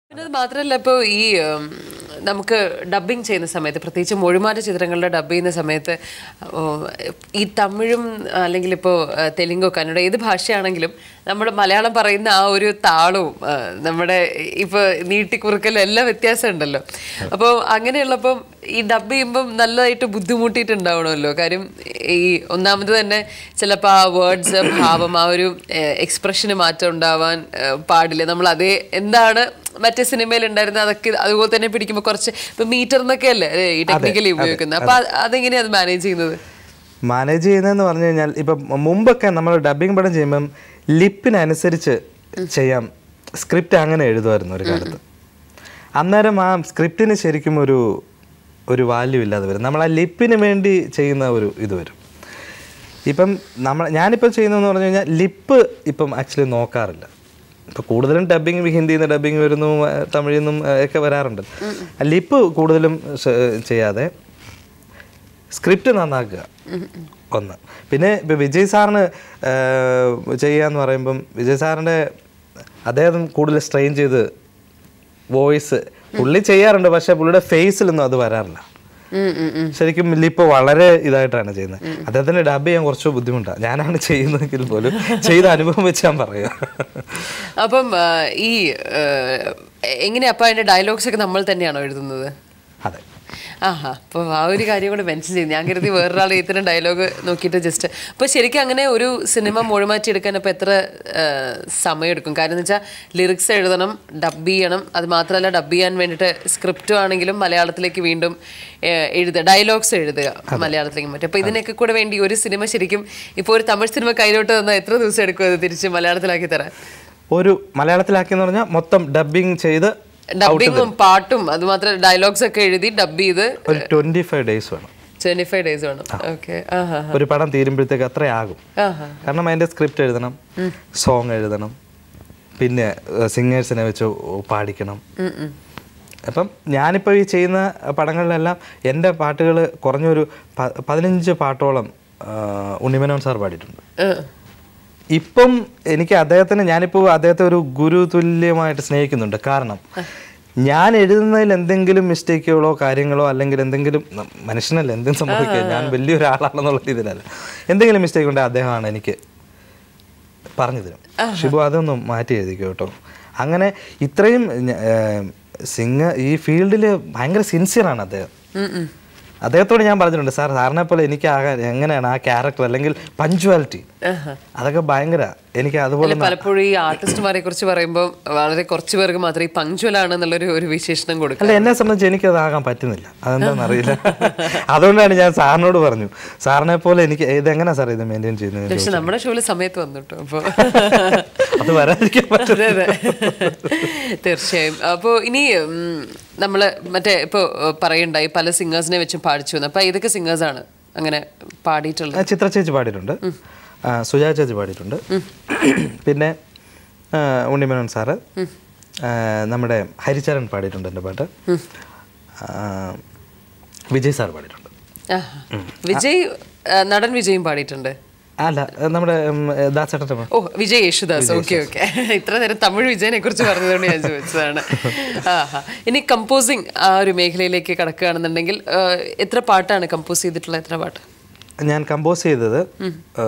പിന്നെ അത് മാത്രമല്ല ഇപ്പോൾ ഈ ഉം, നമുക്ക് ഡബ്ബിങ് ചെയ്യുന്ന സമയത്ത് പ്രത്യേകിച്ച് മൊഴിമാറ്റ ചിത്രങ്ങളുടെ ഡബ് ചെയ്യുന്ന സമയത്ത് ഓ, ഈ തമിഴും അല്ലെങ്കിൽ ഇപ്പോൾ തെലുങ്കോ കന്നഡ ഏത് ഭാഷയാണെങ്കിലും നമ്മുടെ മലയാളം പറയുന്ന ആ ഒരു താളവും ആ, നമ്മുടെ ഇപ്പോൾ നീട്ടിക്കുറുക്കലും എല്ലാം വ്യത്യാസമുണ്ടല്ലോ അപ്പോൾ അങ്ങനെയുള്ളപ്പം ഈ ഡബ് ചെയ്യുമ്പം നല്ലതായിട്ട് ബുദ്ധിമുട്ടിയിട്ടുണ്ടാവണമല്ലോ കാര്യം ഈ ഒന്നാമത് തന്നെ ചിലപ്പോൾ ആ വേർഡ്സ് ഭാവം ആ ഒരു എക്സ്പ്രഷന് മാറ്റം ഉണ്ടാവാൻ ഏഹ്, പാടില്ല നമ്മൾ അതേ എന്താണ് മറ്റേ സിനിമയിൽ ഉണ്ടായിരുന്നത് അതൊക്കെ അതുപോലെ തന്നെ പിടിക്കുമ്പോൾ കുറച്ച് ഇപ്പൊ മീറ്റർ എന്നൊക്കെ അല്ലേ ഏ, ഈ ടെക്നിക്കലി ഉപയോഗിക്കുന്നത് അപ്പൊ അത് അതെങ്ങനെയാ അത് മാനേജ് ചെയ്യുന്നത് മാനേജ് ചെയ്യുന്നതെന്ന് പറഞ്ഞു കഴിഞ്ഞാൽ ഇപ്പം മുമ്പൊക്കെ നമ്മൾ ഡബിങ് പടം ചെയ്യുമ്പം ലിപ്പിനനുസരിച്ച് ചെയ്യാം സ്ക്രിപ്റ്റ് അങ്ങനെ എഴുതുമായിരുന്നു ഒരു കാലത്ത് അന്നേരം ആ സ്ക്രിപ്റ്റിന് ശരിക്കും ഒരു ഒരു വാല്യൂ ഇല്ലാതെ വരും നമ്മൾ ആ ലിപ്പിന് വേണ്ടി ചെയ്യുന്ന ഒരു ഇത് വരും ഇപ്പം നമ്മൾ ഞാനിപ്പോൾ ചെയ്യുന്നതെന്ന് പറഞ്ഞു കഴിഞ്ഞാൽ ലിപ്പ് ഇപ്പം ആക്ച്വലി നോക്കാറില്ല ഇപ്പോൾ കൂടുതലും ഡബ്ബിങ് ഹിന്ദിയിൽ നിന്ന് ഡബ്ബിങ് വരുന്നു ആ, തമിഴിൽ നിന്നും ആ, ഒക്കെ വരാറുണ്ട് ലിപ്പ് കൂടുതലും ശ- ചെയ്യാതെ സ്ക്രിപ്റ്റ് നന്നാക്കുക ഒന്ന് പിന്നെ ഇപ്പം വിജയ് സാറിന് ചെയ്യാന്ന് പറയുമ്പം വിജയ് സാറിൻ്റെ അദ്ദേഹം കൂടുതൽ സ്ട്രെയിൻ ചെയ്ത് വോയിസ് പുള്ളി ചെയ്യാറുണ്ട് പക്ഷേ പുള്ളിയുടെ ഫേസിലൊന്നും അത് വരാറില്ല ഉം, ഉം, ഉം. ശരിക്കും ലിപ്പ് വളരെ ഇതായിട്ടാണ് ചെയ്യുന്നത് അദ്ദേഹത്തിന് ഡബ് ചെയ്യാൻ കുറച്ച് ബുദ്ധിമുട്ടാണ് ഞാനാണ് ചെയ്യുന്നതെങ്കിൽ പോലും ചെയ്ത അനുഭവം വെച്ച് ഞാൻ പറയാം അപ്പം ആ, ഈ ഏഹ്, എങ്ങനെയാ അപ്പൊ അതിന്റെ ഡയലോഗ്സ് ഒക്കെ നമ്മൾ തന്നെയാണോ എഴുതുന്നത് അതെ ആഹാ അപ്പോൾ ആ ഒരു കാര്യം കൂടെ മെൻഷൻ ചെയ്തു ഞാൻ കരുതി വേറൊരാൾ ഇത്തരം ഡയലോഗ് നോക്കിയിട്ട് ജസ്റ്റ് അപ്പോൾ ശരിക്കും അങ്ങനെ ഒരു സിനിമ മൊഴിമാറ്റി എടുക്കാൻ അപ്പോൾ എത്ര ആ, സമയമെടുക്കും കാര്യം എന്ന് വെച്ചാൽ ലിറിക്സ് എഴുതണം ഡബ് ചെയ്യണം അത് മാത്രമല്ല ഡബ് ചെയ്യാൻ വേണ്ടിയിട്ട് സ്ക്രിപ്റ്റും ആണെങ്കിലും മലയാളത്തിലേക്ക് വീണ്ടും ആ, എഴുതുക ഡയലോഗ്സ് എഴുതുക മലയാളത്തിലേക്ക് മറ്റും അപ്പോൾ ഇതിനൊക്കെ കൂടെ വേണ്ടി ഒരു സിനിമ ശരിക്കും ഇപ്പോൾ ഒരു തമിഴ് സിനിമ കയ്യിലോട്ട് തന്നാൽ എത്ര ദിവസം എടുക്കും അത് തിരിച്ച് മലയാളത്തിലാക്കി തരാൻ ഒരു മലയാളത്തിലാക്കിയെന്ന് പറഞ്ഞാൽ മൊത്തം ഡബ്ബിങ് ചെയ്ത് ഡബിങ്ങും പാട്ടും അത് മാത്രം ഡയലോഗ്സ് ഒക്കെ എഴുതി ഡബ് ചെയ്ത് ഒരു ട്വൻറ്റി ഫൈവ് ഡേയ്സ് വേണം ട്വന്റി ഫൈവ് ഡേയ്സ് വേണം ഓക്കെ ആഹാ ഒരു പടം തീരുമ്പോഴത്തേക്ക് അത്രയാകും ആഹാ കാരണം അതിൻ്റെ സ്ക്രിപ്റ്റ് എഴുതണം സോങ് എഴുതണം പിന്നെ സിംഗേഴ്സിനെ വെച്ച് പാടിക്കണം ഉം, ഉം. അപ്പം ഞാനിപ്പോൾ ഈ ചെയ്യുന്ന പടങ്ങളിലെല്ലാം എൻ്റെ പാട്ടുകൾ കുറഞ്ഞൊരു പ- പതിനഞ്ച് പാട്ടോളം ആ, ഉണ്ണിമനോൻ സാർ പാടിയിട്ടുണ്ട് ആ. ഇപ്പം എനിക്ക് അദ്ദേഹത്തിന് ഞാനിപ്പോൾ അദ്ദേഹത്തെ ഒരു ഗുരു തുല്യമായിട്ട് സ്നേഹിക്കുന്നുണ്ട് കാരണം ഞാൻ എഴുതുന്നതിൽ എന്തെങ്കിലും മിസ്റ്റേക്കുകളോ കാര്യങ്ങളോ അല്ലെങ്കിൽ എന്തെങ്കിലും ന- മനുഷ്യനല്ല എന്തും സംഭവിക്കുക ഞാൻ വലിയൊരാളാണെന്നുള്ള രീതിയിലല്ല എന്തെങ്കിലും മിസ്റ്റേക്ക് ഉണ്ടെങ്കിൽ അദ്ദേഹമാണ് എനിക്ക് പറഞ്ഞു തരും ഷിബു അതൊന്നും മാറ്റി എഴുതിക്കോ കേട്ടോ അങ്ങനെ ഇത്രയും സിംഗ ഈ ഫീൽഡിൽ ഭയങ്കര സിൻസിയറാണ് അദ്ദേഹം ഉം, ഉം. അദ്ദേഹത്തോട് ഞാൻ പറഞ്ഞിട്ടുണ്ട് സാർ സാറിനെ പോലെ എനിക്ക് ആകാൻ എങ്ങനെയാണ് ആ ക്യാരക്ടർ അല്ലെങ്കിൽ പഞ്ച്വാലിറ്റി ആഹാ. അതൊക്കെ ഭയങ്കര എനിക്ക് അതുപോലെ അല്ല പലപ്പോഴും ഈ ആർട്ടിസ്റ്റുമാരെ കുറിച്ച് പറയുമ്പോൾ വളരെ കുറച്ച് പേർക്ക് മാത്രമേ ഈ പങ്ക്ച്വൽ ആണ് എന്നുള്ളൊരു ഒരു വിശേഷണം കൊടുക്കുക അല്ല എന്നെ സംബന്ധിച്ച് എനിക്കതാകാൻ പറ്റുന്നില്ല അതെന്താണെന്ന് അറിയില്ല അതുകൊണ്ടാണ് ഞാൻ സാറിനോട് പറഞ്ഞു സാറിനെ പോലെ എനിക്ക് ഇതെങ്ങനെ സാർ ഇത് മെയിൻറ്റെയിൻ ചെയ്യുന്നത് പക്ഷെ നമ്മുടെ ഷോയിൽ സമയത്ത് വന്നു കേട്ടോ അപ്പോൾ അത് വരാതിരിക്കാൻ പറ്റും അതെ അതെ തീർച്ചയായും അപ്പോൾ ഇനി നമ്മൾ മറ്റേ ഇപ്പോൾ പറയണ്ടായി പല സിംഗേഴ്സിനെ വെച്ചും പാടിച്ചു വന്നു അപ്പോൾ ഇതൊക്കെ സിംഗേഴ്സാണ് അങ്ങനെ പാടിയിട്ടുള്ളത് ആ, ചിത്ര ചേച്ചി പാടിയിട്ടുണ്ട് ആ, സുജാ ചേച്ചി പാടിയിട്ടുണ്ട് പിന്നെ ആ, ഉണ്ണിമേനോൻ സാറ് ആ, നമ്മുടെ ഹരിചരൺ പാടിയിട്ടുണ്ട് എൻ്റെ പാട്ട് ആ, വിജയ് സാർ പാടിയിട്ടുണ്ട് ആഹാ. വിജയ് ആ, നടൻ വിജയും പാടിയിട്ടുണ്ട് അല്ല നമ്മുടെ ഉം, ദാസേട്ടൻ്റെ മോൻ. ഓ വിജയ് യേശുദാസ് ഓക്കെ ഓക്കെ ഇത്ര നേരം തമിഴ് വിജയനെ കുറിച്ച് പറഞ്ഞതുകൊണ്ട് ഞാൻ ചോദിച്ചതാണ് ആഹാ ഇനി കമ്പോസിങ് ആ ഒരു മേഖലയിലേക്ക് കടക്കുകയാണെന്നുണ്ടെങ്കിൽ ആ, എത്ര പാട്ടാണ് കമ്പോസ് ചെയ്തിട്ടുള്ള എത്ര പാട്ട് ഞാൻ കമ്പോസ് ചെയ്തത് ആ,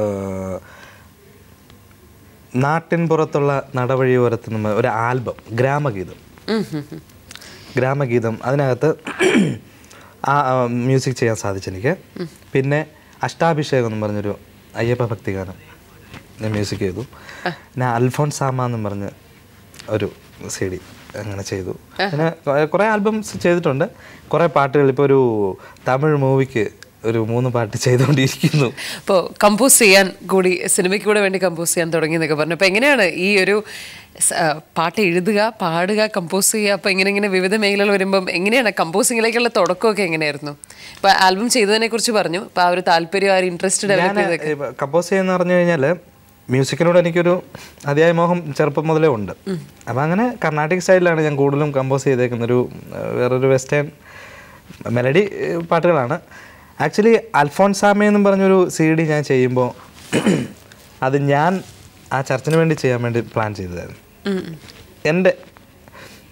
നാട്ടിൻ പുറത്തുള്ള നടവഴിയോരത്ത് നിന്ന് ഒരു ആൽബം ഗ്രാമഗീതം ഉം, ഉം, ഉം. ഗ്രാമഗീതം അതിനകത്ത് ആ മ്യൂസിക് ചെയ്യാൻ സാധിച്ചെനിക്ക് പിന്നെ അഷ്ടാഭിഷേകം എന്ന് പറഞ്ഞൊരു അയ്യപ്പ ഭക്തിഗാനം ഞാൻ മ്യൂസിക് ചെയ്തു പിന്നെ അൽഫോൺസാമ എന്നും പറഞ്ഞ് ഒരു സി ഡി അങ്ങനെ ചെയ്തു പിന്നെ കുറേ ആൽബംസ് ചെയ്തിട്ടുണ്ട് കുറേ പാട്ടുകൾ ഇപ്പോൾ ഒരു തമിഴ് മൂവിക്ക് ഒരു മൂന്ന് പാട്ട് ചെയ്തുകൊണ്ടിരിക്കുന്നു അപ്പോൾ കമ്പോസ് ചെയ്യാൻ കൂടി സിനിമയ്ക്ക് കൂടെ വേണ്ടി കമ്പോസ് ചെയ്യാൻ തുടങ്ങി എന്നൊക്കെ പറഞ്ഞു അപ്പോൾ എങ്ങനെയാണ് ഈ ഒരു സ- ആ, പാട്ട് എഴുതുക പാടുക കമ്പോസ് ചെയ്യുക അപ്പോൾ ഇങ്ങനെ ഇങ്ങനെ വിവിധ മേഖലകൾ വരുമ്പം എങ്ങനെയാണ് കമ്പോസിങ്ങിലേക്കുള്ള തുടക്കമൊക്കെ എങ്ങനെയായിരുന്നു ഇപ്പോൾ ആൽബം ചെയ്തതിനെ കുറിച്ച് പറഞ്ഞു അപ്പോൾ ആ ഒരു താല്പര്യം ആ ഒരു ഇൻട്രസ്റ്റ് ഡെവലപ്പ് ചെയ്തൊക്കെ കമ്പോസ് ചെയ്യുന്ന പറഞ്ഞു കഴിഞ്ഞാൽ മ്യൂസിക്കിനോട് എനിക്കൊരു അതിയായ മോഹം ചെറുപ്പം മുതലേ ഉണ്ട് അപ്പം അങ്ങനെ കർണാട്ടിക് സ്റ്റൈലിലാണ് ഞാൻ കൂടുതലും കമ്പോസ് ചെയ്തേക്കുന്ന ഒരു ഏഹ്, വേറൊരു വെസ്റ്റേൺ മെലഡി ഏഹ്, പാട്ടുകളാണ് ആക്ച്വലി അൽഫോൺസാമ എന്നും പറഞ്ഞൊരു സി ഡി ഞാൻ ചെയ്യുമ്പോൾ അത് ഞാൻ ആ ചർച്ചിന് വേണ്ടി ചെയ്യാൻ വേണ്ടി പ്ലാൻ ചെയ്തതായിരുന്നു ഉം, ഉം. എൻ്റെ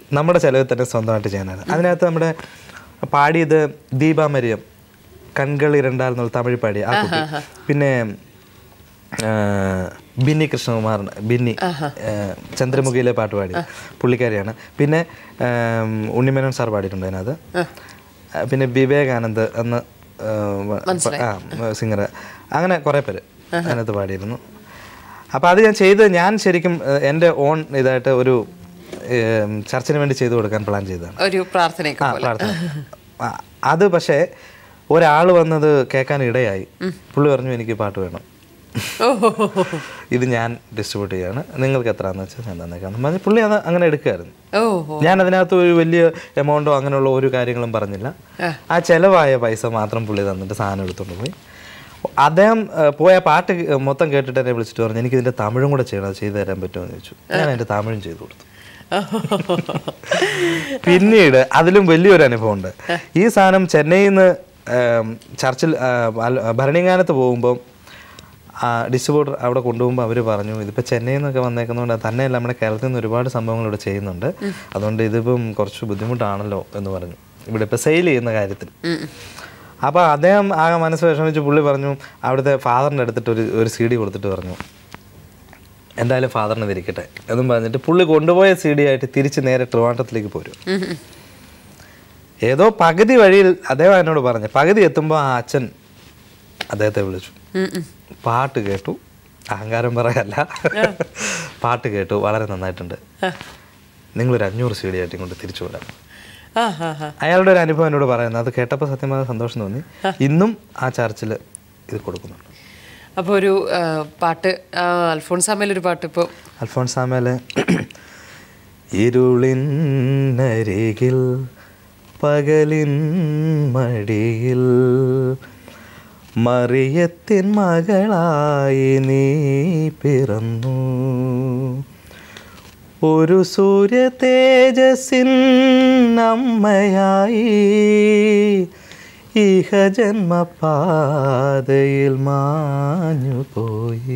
നമ്മുടെ ചിലവിൽ തന്നെ സ്വന്തമായിട്ട് ചെയ്യാനാണ് അതിനകത്ത് നമ്മുടെ പാടിയത് ദീപ മരിയം കൺകൾ ഇരണ്ടാൽ എന്നുള്ള തമിഴ് പാടിയ ആ കുട്ടി പിന്നെ ആ, ബിന്നി കൃഷ്ണകുമാറിന് ബിന്നി ആ, ചന്ദ്രമുഖിയിലെ പാട്ട് പാടി പുള്ളിക്കാരിയാണ് പിന്നെ ആം, ഉണ്ണിമേനോൻ സാർ പാടിയിട്ടുണ്ട് അതിനകത്ത് ആ, പിന്നെ വിവേകാനന്ദ് അന്ന് ആ, ആ സിംഗർ അങ്ങനെ കുറേ പേര് അതിനകത്ത് പാടിയിരുന്നു അപ്പോൾ അത് ഞാൻ ചെയ്ത് ഞാൻ ശരിക്കും ആ, എൻ്റെ ഓൺ ഇതായിട്ട് ഒരു ഏം, ചർച്ചിന് വേണ്ടി ചെയ്തു കൊടുക്കാൻ പ്ലാൻ ചെയ്തതാണ് ഒരു പ്രാർത്ഥനയൊക്കെ ആ പ്രാർത്ഥന ആ, അത് പക്ഷേ ഒരാൾ വന്നത് കേൾക്കാൻ ഇടയായി പുള്ളി പറഞ്ഞു എനിക്ക് പാട്ട് വേണം ഓഹോ ഇത് ഞാൻ ഡിസ്ട്രിബ്യൂട്ട് ചെയ്യാണ് നിങ്ങൾക്ക് എത്രയാണെന്ന് വെച്ചാൽ ഞാൻ തന്നേക്കാം പറഞ്ഞ് പുള്ളി അത് അങ്ങനെ എടുക്കുമായിരുന്നു ഓഹോ ഞാൻ അതിനകത്ത് ഒരു വലിയ എമൗണ്ടോ അങ്ങനെയുള്ള ഒരു കാര്യങ്ങളും പറഞ്ഞില്ല ആ. ആ ചെലവായ പൈസ മാത്രം പുള്ളി തന്നിട്ട് സാധനം എടുത്തുകൊണ്ട് പോയി അദ്ദേഹം ആ, പോയ പാട്ട് മൊത്തം കേട്ടിട്ട് എന്നെ വിളിച്ചിട്ട് പറഞ്ഞു എനിക്ക് ഇതിൻ്റെ തമിഴും കൂടെ ചെയ്യണം അത് ചെയ്തു തരാൻ പറ്റുമോ എന്ന് ചോദിച്ചു ഞാൻ എൻ്റെ തമിഴും ചെയ്തു കൊടുത്തു പിന്നീട് അതിലും വലിയൊരു അനുഭവമുണ്ട് ഈ സാധനം ചെന്നൈയിൽ നിന്ന് ചർച്ചിൽ ആ, അല്ല- ഭരണീങ്ങാനത്ത് പോകുമ്പോൾ ഡിസ്ട്രിബ്യൂട്ടർ അവിടെ കൊണ്ടുപോകുമ്പോൾ അവർ പറഞ്ഞു ഇതിപ്പോൾ ചെന്നൈയിൽ നിന്നൊക്കെ വന്നേക്കുന്നതുകൊണ്ട് തന്നെയല്ല നമ്മുടെ കേരളത്തിൽ നിന്ന് ഒരുപാട് സംഭവങ്ങൾ ഇവിടെ ചെയ്യുന്നുണ്ട് അതുകൊണ്ട് ഇതിപ്പം കുറച്ച് ബുദ്ധിമുട്ടാണല്ലോ എന്ന് പറഞ്ഞു ഇവിടെ ഇപ്പോൾ സെയിൽ ചെയ്യുന്ന കാര്യത്തിൽ അപ്പോൾ അദ്ദേഹം ആകെ മനസ്സ് വിഷമിച്ച് പുള്ളി പറഞ്ഞു അവിടുത്തെ ഫാദറിൻ്റെ അടുത്തിട്ട് ഒരു ഒരു സി ഡി കൊടുത്തിട്ട് പറഞ്ഞു എന്തായാലും ഫാദറിന് തിരിക്കട്ടെ എന്നും പറഞ്ഞിട്ട് പുള്ളി കൊണ്ടുപോയ സി ഡി ആയിട്ട് തിരിച്ച് നേരെ ട്രിവാൻഡ്രത്തിലേക്ക് പോരും ഏതോ പകുതി വഴിയിൽ അദ്ദേഹം എന്നോട് പറഞ്ഞു പകുതി എത്തുമ്പോൾ ആ അച്ഛൻ അദ്ദേഹത്തെ വിളിച്ചു പാട്ട് കേട്ടു അഹങ്കാരം പറയല്ല പാട്ട് കേട്ടു വളരെ നന്നായിട്ടുണ്ട് നിങ്ങളൊരു അഞ്ഞൂറ് സി ഡി ആയിട്ട് ഇങ്ങോട്ട് തിരിച്ചു വരാം ആ ഹാ ഹാ അയാളുടെ ഒരു അനുഭവം എന്നോട് പറയുന്നത് അത് കേട്ടപ്പോൾ സത്യമായ സന്തോഷം തോന്നി ഇന്നും ആ ചർച്ചിൽ ഇത് കൊടുക്കുന്നുണ്ട് അപ്പോൾ ഒരു ആ, പാട്ട് ആ, അൽഫോൺസാമയിൽ ഒരു പാട്ട് ഇപ്പോൾ അൽഫോൺസാമേല് ഇരുളിനരികിൽ പകലിൻ മടിയിൽ മറിയത്തിൻ മകളായി നീ പിറന്നു ഒരു സൂര്യ തേജസ്സിൻ അമ്മയായി ഇഹ ജന്മപാതയിൽ മാഞ്ഞു പോയി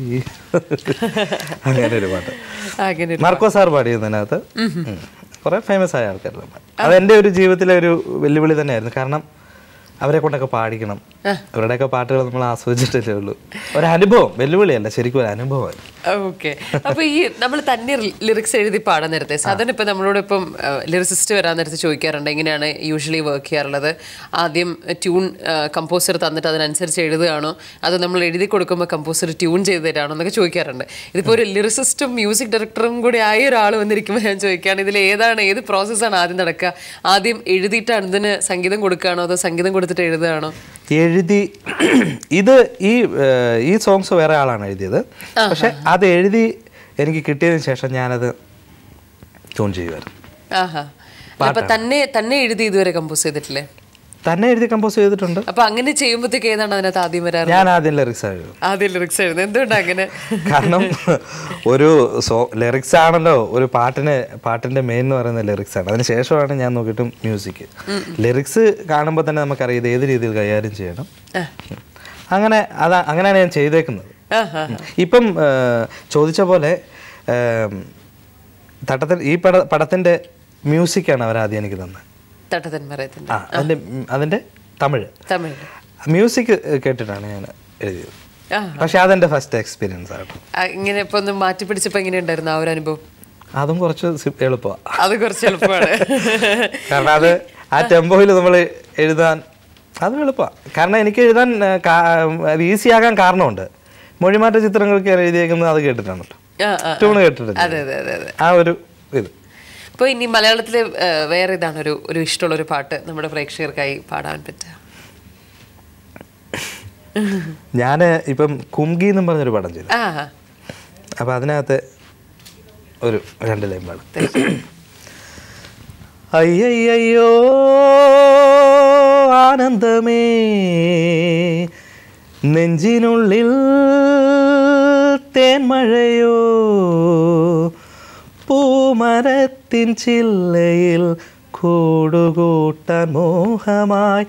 അങ്ങനെ ഒരു പാട്ട് അങ്ങനെ ഒരു- മാർക്കോ സാർ പാടിയതിനകത്ത് കുറെ ഫേമസ് ആയ ആൾക്കാരെല്ലാം പാടി. അതെന്റെ ഒരു ജീവിതത്തിലെ ഒരു വെല്ലുവിളി തന്നെയായിരുന്നു കാരണം അവരെ കൊണ്ടൊക്കെ പാടിക്കണം അവരുടെയൊക്കെ പാട്ടുകൾ നമ്മൾ ആസ്വദിച്ചിട്ടല്ലേ ഉള്ളൂ ഒരു അനുഭവം വെല്ലുവിളിയല്ല ശരിക്കും ഒരു അനുഭവമായി ഓക്കെ അപ്പൊ ഈ നമ്മൾ തന്നെ ലിറിക്സ് എഴുതി പാടാൻ നേരത്തെ സാധാരണ ഇപ്പൊ നമ്മളോട് ഇപ്പം ലിറിസിസ്റ്റ് വരാൻ നേരത്തെ ചോദിക്കാറുണ്ട് എങ്ങനെയാണ് യൂഷ്വലി വർക്ക് ചെയ്യാറുള്ളത് ആദ്യം ട്യൂൺ കമ്പോസർ തന്നിട്ട് അതിനനുസരിച്ച് എഴുതുകയാണോ അത് നമ്മൾ എഴുതി കൊടുക്കുമ്പോൾ കമ്പോസർ ട്യൂൺ ചെയ്ത് തരാണോ എന്നൊക്കെ ചോദിക്കാറുണ്ട് ഇതിപ്പോൾ ഒരു ലിറിസിസ്റ്റും മ്യൂസിക് ഡയറക്ടറും കൂടി ആയ ഒരാൾ വന്നിരിക്കുമ്പോൾ ഞാൻ ചോദിക്കുകയാണ് ഇതിൽ ഏതാണ് ഏത് പ്രോസസ്സാണ് ആദ്യം നടക്കുക ആദ്യം എഴുതിയിട്ടാണ് ഇതിന് സംഗീതം കൊടുക്കുകയാണോ അതോ സംഗീതം കൊടുത്തിട്ട് എഴുതുകയാണോ എഴുതി ഇത് ഈ ഏഹ്, ഈ സോങ്സ് വേറെ ആളാണ് എഴുതിയത് പക്ഷെ അത് എഴുതി എനിക്ക് കിട്ടിയതിന് ശേഷം ഞാനത് ട്യൂൺ ചെയ്യുമായിരുന്നു ആഹാ അപ്പൊ തന്നെ തന്നെ എഴുതി ഇതുവരെ കമ്പോസ് ചെയ്തിട്ടില്ലേ തന്നെ എഴുതി കമ്പോസ് ചെയ്തിട്ടുണ്ട് അപ്പൊ അങ്ങനെ ചെയ്യുമ്പോഴത്തേക്ക് ഏതാണ് അതിനകത്ത് ആദ്യം വരാറ് ഞാൻ ആദ്യം ലിറിക്സ് എഴുതും ആദ്യം ലിറിക്സ് എഴുതുന്നത് എന്തുകൊണ്ടാണ് അങ്ങനെ കാരണം ഒരു സോ ലിറിക്സ് ആണല്ലോ ഒരു പാട്ടിന് പാട്ടിന്റെ മെയിൻ എന്ന് പറയുന്നത് ലിറിക്സ് ആണ് അതിന് ശേഷമാണ് ഞാൻ നോക്കിയിട്ടും മ്യൂസിക് ലിറിക്സ് കാണുമ്പോൾ തന്നെ നമുക്കറിയാം ഇത് ഏത് രീതിയിൽ കൈകാര്യം ചെയ്യണം ആ. അങ്ങനെ അതാ അങ്ങനെയാണ് ഞാൻ ചെയ്തേക്കുന്നത് ആഹാ. ഇപ്പം ആ, ചോദിച്ച പോലെ ആം, തട്ടത്തിൽ ഈ പട പടത്തിന്റെ മ്യൂസിക്കാണ് അവർ ആദ്യം എനിക്ക് തന്നത് തട്ടതൻ മറയത്തിന്റെ ആ അതിന്റെ അതിന്റെ തമിഴ് തമിഴ് മ്യൂസിക് കേട്ടിട്ടാണ് ഞാൻ എഴുതിയത് ആ പക്ഷെ അതെന്റെ ഫസ്റ്റ് എക്സ്പീരിയൻസ് ആണ് ആ, ഇങ്ങനെ ഇപ്പൊ ഒന്ന് മാറ്റി പിടിച്ചപ്പോ എങ്ങനെ ഉണ്ടായിരുന്നു ആ ഒരു അനുഭവം അതും കുറച്ച് എളുപ്പമാണ് അത് കുറച്ച് എളുപ്പമാണ് കാരണം അത് ആ ടെമ്പോയിൽ നമ്മൾ എഴുതാൻ അത് എളുപ്പമാണ് കാരണം എനിക്ക് എഴുതാൻ ആ, കാ- അത് ഈസി ആകാൻ കാരണമുണ്ട് മൊഴിമാറ്റ ചിത്രങ്ങൾക്ക് എഴുതിയേക്കുന്നത് അത് കേട്ടിട്ടാണ് കേട്ടോ ആ, ആ. ട്യൂണ് കേട്ടിട്ടുണ്ട് അതെ അതെ അതെ അതെ ആ ഒരു ഇത് ഇപ്പൊ ഇനി മലയാളത്തില് ആ, വേറെ ഇതാണ് ഒരു ഒരു ഇഷ്ടമുള്ള ഒരു പാട്ട് നമ്മുടെ പ്രേക്ഷകർക്കായി പാടാൻ പറ്റുക ഞാൻ ഇപ്പം കുംഗി എന്നും പറഞ്ഞൊരു പടം ചെയ്തു ആ ആ. അപ്പം അതിനകത്ത് ഒരു രണ്ട് ലൈൻ പാടും അയ്യയ്യോ ആനന്ദമേ നെഞ്ചിനുള്ളിൽ തേൻമഴയോ പൂമരത്തിൻ ചില്ലയിൽ കൂടുകൂട്ടാൻ മോഹമായി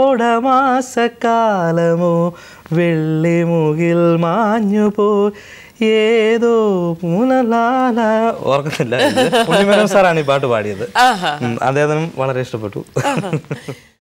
കോടമാസക്കാലമോ വെള്ളിമുകിൽ മാഞ്ഞുപോയി ഏതോ പൂനലാല ഓർക്കുന്നില്ല ഇത് പുണ്യമേനോൻ സാറാണ് ഈ പാട്ട് പാടിയത് ആഹാ ഉം, അദ്ദേഹത്തിനും വളരെ ഇഷ്ടപ്പെട്ടു